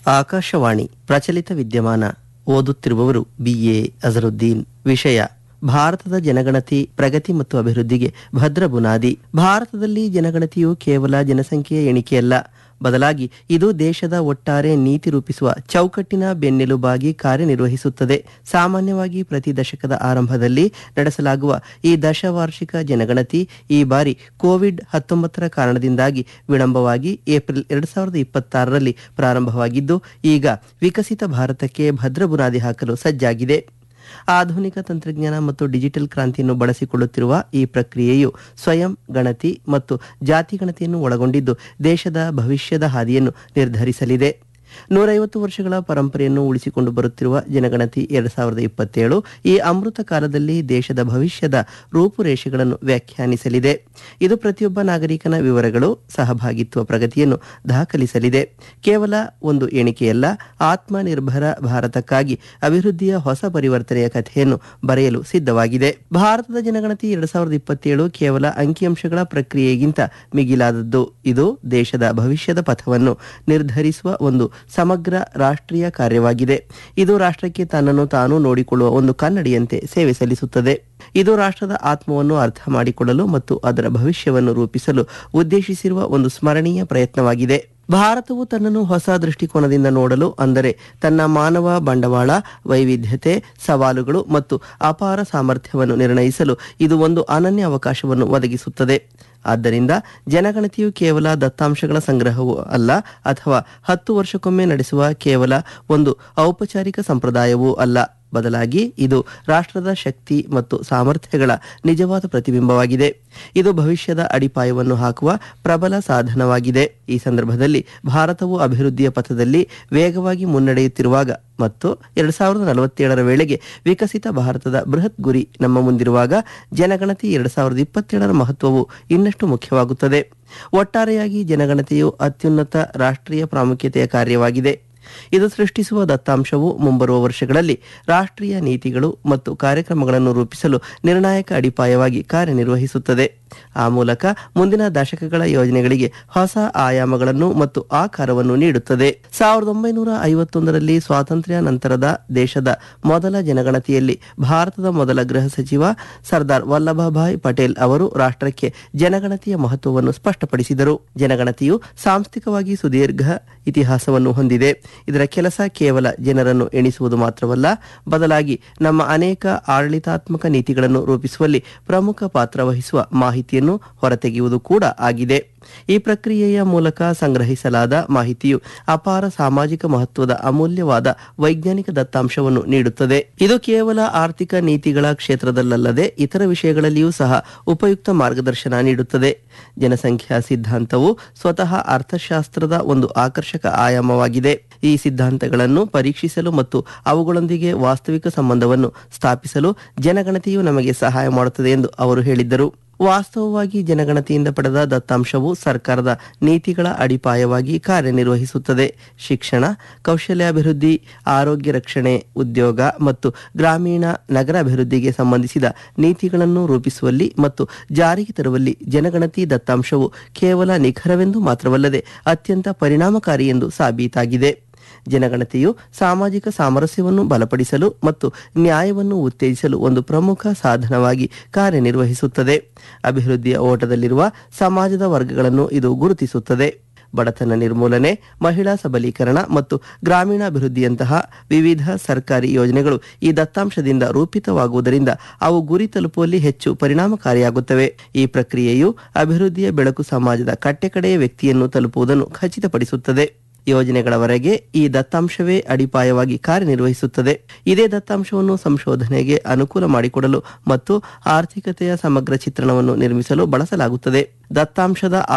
ಆಕಾಶವಾಣಿ ಪ್ರಚಲಿತ ವಿದ್ಯಮಾನ ಓದುತ್ತಿರುವವರು ಬಿಎ ಅಜರುದ್ದೀನ್ ವಿಷಯ ಭಾರತದ ಜನಗಣತಿ ಪ್ರಗತಿ ಮತ್ತು ಅಭಿವೃದ್ಧಿಗೆ ಭದ್ರ ಬುನಾದಿ ಭಾರತದಲ್ಲಿ ಜನಗಣತಿಯು ಕೇವಲ ಜನಸಂಖ್ಯೆಯ ಎಣಿಕೆಯಲ್ಲ ಬದಲಾಗಿ ಇದು ದೇಶದ ಒಟ್ಟಾರೆ ನೀತಿ ರೂಪಿಸುವ ಚೌಕಟ್ಟಿನ ಬೆನ್ನೆಲುಬಾಗಿ ಕಾರ್ಯನಿರ್ವಹಿಸುತ್ತದೆ ಸಾಮಾನ್ಯವಾಗಿ ಪ್ರತಿ ದಶಕದ ಆರಂಭದಲ್ಲಿ ನಡೆಸಲಾಗುವ ಈ ದಶವಾರ್ಷಿಕ ಜನಗಣತಿ ಈ ಬಾರಿ ಕೋವಿಡ್ ಹತ್ತೊಂಬತ್ತರ ಕಾರಣದಿಂದಾಗಿ ವಿಳಂಬವಾಗಿ ಏಪ್ರಿಲ್ ಎರಡ್ ಸಾವಿರದ ಇಪ್ಪತ್ತಾರರಲ್ಲಿ ಪ್ರಾರಂಭವಾಗಿದ್ದು ಈಗ ವಿಕಸಿತ ಭಾರತಕ್ಕೆ ಭದ್ರ ಬುನಾದಿ ಹಾಕಲು ಸಜ್ಜಾಗಿದೆ ಆಧುನಿಕ ತಂತ್ರಜ್ಞಾನ ಮತ್ತು ಡಿಜಿಟಲ್ ಕ್ರಾಂತಿಯನ್ನು ಬಳಸಿಕೊಳ್ಳುತ್ತಿರುವ ಈ ಪ್ರಕ್ರಿಯೆಯು ಸ್ವಯಂ ಗಣತಿ ಮತ್ತು ಜಾತಿ ಗಣತಿಯನ್ನು ಒಳಗೊಂಡಿದ್ದು ದೇಶದ ಭವಿಷ್ಯದ ಹಾದಿಯನ್ನು ನಿರ್ಧರಿಸಲಿದೆ ನೂರೈವತ್ತು ವರ್ಷಗಳ ಪರಂಪರೆಯನ್ನು ಉಳಿಸಿಕೊಂಡು ಬರುತ್ತಿರುವ ಜನಗಣತಿ ಎರಡ್ ಸಾವಿರದ ಇಪ್ಪತ್ತೇಳು ಈ ಅಮೃತ ಕಾಲದಲ್ಲಿ ದೇಶದ ಭವಿಷ್ಯದ ರೂಪುರೇಷೆಗಳನ್ನು ವ್ಯಾಖ್ಯಾನಿಸಲಿದೆ ಇದು ಪ್ರತಿಯೊಬ್ಬ ನಾಗರಿಕನ ವಿವರಗಳು ಸಹಭಾಗಿತ್ವ ಪ್ರಗತಿಯನ್ನು ದಾಖಲಿಸಲಿದೆ ಕೇವಲ ಒಂದು ಎಣಿಕೆಯಲ್ಲ ಆತ್ಮನಿರ್ಭರ ಭಾರತಕ್ಕಾಗಿ ಅಭಿವೃದ್ಧಿಯ ಹೊಸ ಪರಿವರ್ತನೆಯ ಕಥೆಯನ್ನು ಬರೆಯಲು ಸಿದ್ಧವಾಗಿದೆ ಭಾರತದ ಜನಗಣತಿ ಎರಡ್ ಸಾವಿರದ ಇಪ್ಪತ್ತೇಳು ಕೇವಲ ಅಂಕಿಅಂಶಗಳ ಪ್ರಕ್ರಿಯೆಗಿಂತ ಮಿಗಿಲಾದದ್ದು ಇದು ದೇಶದ ಭವಿಷ್ಯದ ಪಥವನ್ನು ನಿರ್ಧರಿಸುವ ಒಂದು ಸಮಗ್ರ ರಾಷ್ಟ್ರೀಯ ಕಾರ್ಯವಾಗಿದೆ ಇದು ರಾಷ್ಟ್ರಕ್ಕೆ ತನ್ನನ್ನು ತಾನು ನೋಡಿಕೊಳ್ಳುವ ಒಂದು ಕನ್ನಡಿಯಂತೆ ಸೇವೆ ಸಲ್ಲಿಸುತ್ತದೆ ಇದು ರಾಷ್ಟ್ರದ ಆತ್ಮವನ್ನು ಅರ್ಥ ಮಾಡಿಕೊಳ್ಳಲು ಮತ್ತು ಅದರ ಭವಿಷ್ಯವನ್ನು ರೂಪಿಸಲು ಉದ್ದೇಶಿಸಿರುವ ಒಂದು ಸ್ಮರಣೀಯ ಪ್ರಯತ್ನವಾಗಿದೆ ಭಾರತವು ತನ್ನನ್ನು ಹೊಸ ದೃಷ್ಟಿಕೋನದಿಂದ ನೋಡಲು ಅಂದರೆ ತನ್ನ ಮಾನವ ಬಂಡವಾಳ ವೈವಿಧ್ಯತೆ ಸವಾಲುಗಳು ಮತ್ತು ಅಪಾರ ಸಾಮರ್ಥ್ಯವನ್ನು ನಿರ್ಣಯಿಸಲು ಇದು ಒಂದು ಅನನ್ಯ ಅವಕಾಶವನ್ನು ಒದಗಿಸುತ್ತದೆ ಆದ್ದರಿಂದ ಜನಗಣತಿಯು ಕೇವಲ ದತ್ತಾಂಶಗಳ ಸಂಗ್ರಹವೂ ಅಲ್ಲ ಅಥವಾ ಹತ್ತು ವರ್ಷಕ್ಕೊಮ್ಮೆ ನಡೆಸುವ ಕೇವಲ ಒಂದು ಔಪಚಾರಿಕ ಸಂಪ್ರದಾಯವೂ ಅಲ್ಲ ಬದಲಾಗಿ ಇದು ರಾಷ್ಟ್ರದ ಶಕ್ತಿ ಮತ್ತು ಸಾಮರ್ಥ್ಯಗಳ ನಿಜವಾದ ಪ್ರತಿಬಿಂಬವಾಗಿದೆ ಇದು ಭವಿಷ್ಯದ ಅಡಿಪಾಯವನ್ನು ಹಾಕುವ ಪ್ರಬಲ ಸಾಧನವಾಗಿದೆ ಈ ಸಂದರ್ಭದಲ್ಲಿ ಭಾರತವು ಅಭಿವೃದ್ಧಿಯ ಪಥದಲ್ಲಿ ವೇಗವಾಗಿ ಮುನ್ನಡೆಯುತ್ತಿರುವಾಗ ಮತ್ತು ಎರಡ್ ಸಾವಿರದ ನಲವತ್ತೇಳರ ವೇಳೆಗೆ ವಿಕಸಿತ ಭಾರತದ ಬೃಹತ್ ಗುರಿ ನಮ್ಮ ಮುಂದಿರುವಾಗ ಜನಗಣತಿ ಎರಡ್ ಸಾವಿರದ ಇಪ್ಪತ್ತೇಳರ ಮಹತ್ವವು ಇನ್ನಷ್ಟು ಮುಖ್ಯವಾಗುತ್ತದೆ ಒಟ್ಟಾರೆಯಾಗಿ ಜನಗಣತಿಯು ಅತ್ಯುನ್ನತ ರಾಷ್ಟ್ರೀಯ ಪ್ರಾಮುಖ್ಯತೆಯ ಕಾರ್ಯವಾಗಿದೆ ಇದು ಸೃಷ್ಟಿಸುವ ದತ್ತಾಂಶವು ಮುಂಬರುವ ವರ್ಷಗಳಲ್ಲಿ ರಾಷ್ಟ್ರೀಯ ನೀತಿಗಳು ಮತ್ತು ಕಾರ್ಯಕ್ರಮಗಳನ್ನು ರೂಪಿಸಲು ನಿರ್ಣಾಯಕ ಅಡಿಪಾಯವಾಗಿ ಕಾರ್ಯನಿರ್ವಹಿಸುತ್ತದೆ ಆ ಮೂಲಕ ಮುಂದಿನ ದಶಕಗಳ ಯೋಜನೆಗಳಿಗೆ ಹೊಸ ಆಯಾಮಗಳನ್ನು ಮತ್ತು ಆಕಾರವನ್ನು ನೀಡುತ್ತದೆ ಸಾವಿರದ ಒಂಬೈನೂರ ಐವತ್ತೊಂದರಲ್ಲಿ ಸ್ವಾತಂತ್ರ್ಯ ನಂತರದ ದೇಶದ ಮೊದಲ ಜನಗಣತಿಯಲ್ಲಿ ಭಾರತದ ಮೊದಲ ಗೃಹ ಸಚಿವ ಸರ್ದಾರ್ ವಲ್ಲಭಭಾಯ್ ಪಟೇಲ್ ಅವರು ರಾಷ್ಟ್ರಕ್ಕೆ ಜನಗಣತಿಯ ಮಹತ್ವವನ್ನು ಸ್ಪಷ್ಟಪಡಿಸಿದರು ಜನಗಣತಿಯು ಸಾಂಸ್ಥಿಕವಾಗಿ ಸುದೀರ್ಘ ಇತಿಹಾಸವನ್ನು ಹೊಂದಿದೆ ಇದರ ಕೆಲಸ ಕೇವಲ ಜನರನ್ನು ಎಣಿಸುವುದು ಮಾತ್ರವಲ್ಲ ಬದಲಾಗಿ ನಮ್ಮ ಅನೇಕ ಆಡಳಿತಾತ್ಮಕ ನೀತಿಗಳನ್ನು ರೂಪಿಸುವಲ್ಲಿ ಪ್ರಮುಖ ಪಾತ್ರ ವಹಿಸುವ ಮಾಹಿತಿಯನ್ನು ಹೊರತೆಗೆಯುವುದು ಕೂಡ ಆಗಿದೆ ಈ ಪ್ರಕ್ರಿಯೆಯ ಮೂಲಕ ಸಂಗ್ರಹಿಸಲಾದ ಮಾಹಿತಿಯು ಅಪಾರ ಸಾಮಾಜಿಕ ಮಹತ್ವದ ಅಮೂಲ್ಯವಾದ ವೈಜ್ಞಾನಿಕ ದತ್ತಾಂಶವನ್ನು ನೀಡುತ್ತದೆ ಇದು ಕೇವಲ ಆರ್ಥಿಕ ನೀತಿಗಳ ಕ್ಷೇತ್ರದಲ್ಲದೆ ಇತರ ವಿಷಯಗಳಲ್ಲಿಯೂ ಸಹ ಉಪಯುಕ್ತ ಮಾರ್ಗದರ್ಶನ ನೀಡುತ್ತದೆ ಜನಸಂಖ್ಯಾ ಸಿದ್ಧಾಂತವು ಸ್ವತಃ ಅರ್ಥಶಾಸ್ತ್ರದ ಒಂದು ಆಕರ್ಷಕ ಆಯಾಮವಾಗಿದೆ ಈ ಸಿದ್ಧಾಂತಗಳನ್ನು ಪರೀಕ್ಷಿಸಲು ಮತ್ತು ಅವುಗಳೊಂದಿಗೆ ವಾಸ್ತವಿಕ ಸಂಬಂಧವನ್ನು ಸ್ಥಾಪಿಸಲು ಜನಗಣತಿಯು ನಮಗೆ ಸಹಾಯ ಮಾಡುತ್ತದೆ ಎಂದು ಅವರು ಹೇಳಿದ್ದರು ವಾಸ್ತವವಾಗಿ ಜನಗಣತಿಯಿಂದ ಪಡೆದ ದತ್ತಾಂಶವು ಸರ್ಕಾರದ ನೀತಿಗಳ ಅಡಿಪಾಯವಾಗಿ ಕಾರ್ಯನಿರ್ವಹಿಸುತ್ತದೆ ಶಿಕ್ಷಣ ಕೌಶಲ್ಯಾಭಿವೃದ್ಧಿ ಆರೋಗ್ಯ ರಕ್ಷಣೆ ಉದ್ಯೋಗ ಮತ್ತು ಗ್ರಾಮೀಣ ನಗರ ಅಭಿವೃದ್ಧಿಗೆ ಸಂಬಂಧಿಸಿದ ನೀತಿಗಳನ್ನು ರೂಪಿಸುವಲ್ಲಿ ಮತ್ತು ಜಾರಿಗೆ ತರುವಲ್ಲಿ ಜನಗಣತಿ ದತ್ತಾಂಶವು ಕೇವಲ ನಿಖರವೆಂದು ಮಾತ್ರವಲ್ಲದೆ ಅತ್ಯಂತ ಪರಿಣಾಮಕಾರಿ ಎಂದು ಸಾಬೀತಾಗಿದೆ ಜನಗಣತಿಯು ಸಾಮಾಜಿಕ ಸಾಮರಸ್ಯವನ್ನು ಬಲಪಡಿಸಲು ಮತ್ತು ನ್ಯಾಯವನ್ನು ಉತ್ತೇಜಿಸಲು ಒಂದು ಪ್ರಮುಖ ಸಾಧನವಾಗಿ ಕಾರ್ಯನಿರ್ವಹಿಸುತ್ತದೆ ಅಭಿವೃದ್ಧಿಯ ಓಟದಲ್ಲಿರುವ ಸಮಾಜದ ವರ್ಗಗಳನ್ನು ಇದು ಗುರುತಿಸುತ್ತದೆ ಬಡತನ ನಿರ್ಮೂಲನೆ ಮಹಿಳಾ ಸಬಲೀಕರಣ ಮತ್ತು ಗ್ರಾಮೀಣಾಭಿವೃದ್ಧಿಯಂತಹ ವಿವಿಧ ಸರ್ಕಾರಿ ಯೋಜನೆಗಳು ಈ ದತ್ತಾಂಶದಿಂದ ರೂಪಿತವಾಗುವುದರಿಂದ ಅವು ಗುರಿ ತಲುಪುವಲ್ಲಿ ಹೆಚ್ಚು ಪರಿಣಾಮಕಾರಿಯಾಗುತ್ತವೆ ಈ ಪ್ರಕ್ರಿಯೆಯು ಅಭಿವೃದ್ಧಿಯ ಬೆಳಕು ಸಮಾಜದ ಕಟ್ಟೆಕಡೆಯ ವ್ಯಕ್ತಿಯನ್ನು ತಲುಪುವುದನ್ನು ಖಚಿತಪಡಿಸುತ್ತದೆ ಯೋಜನೆಗಳವರೆಗೆ ಈ ದತ್ತಾಂಶವೇ ಅಡಿಪಾಯವಾಗಿ ಕಾರ್ಯನಿರ್ವಹಿಸುತ್ತದೆ ಇದೇ ದತ್ತಾಂಶವನ್ನು ಸಂಶೋಧನೆಗೆ ಅನುಕೂಲ ಮಾಡಿಕೊಡಲು ಮತ್ತು ಆರ್ಥಿಕತೆಯ ಸಮಗ್ರ ಚಿತ್ರಣವನ್ನು ನಿರ್ಮಿಸಲು ಬಳಸಲಾಗುತ್ತದೆ ದತ್ತಾಂಶದ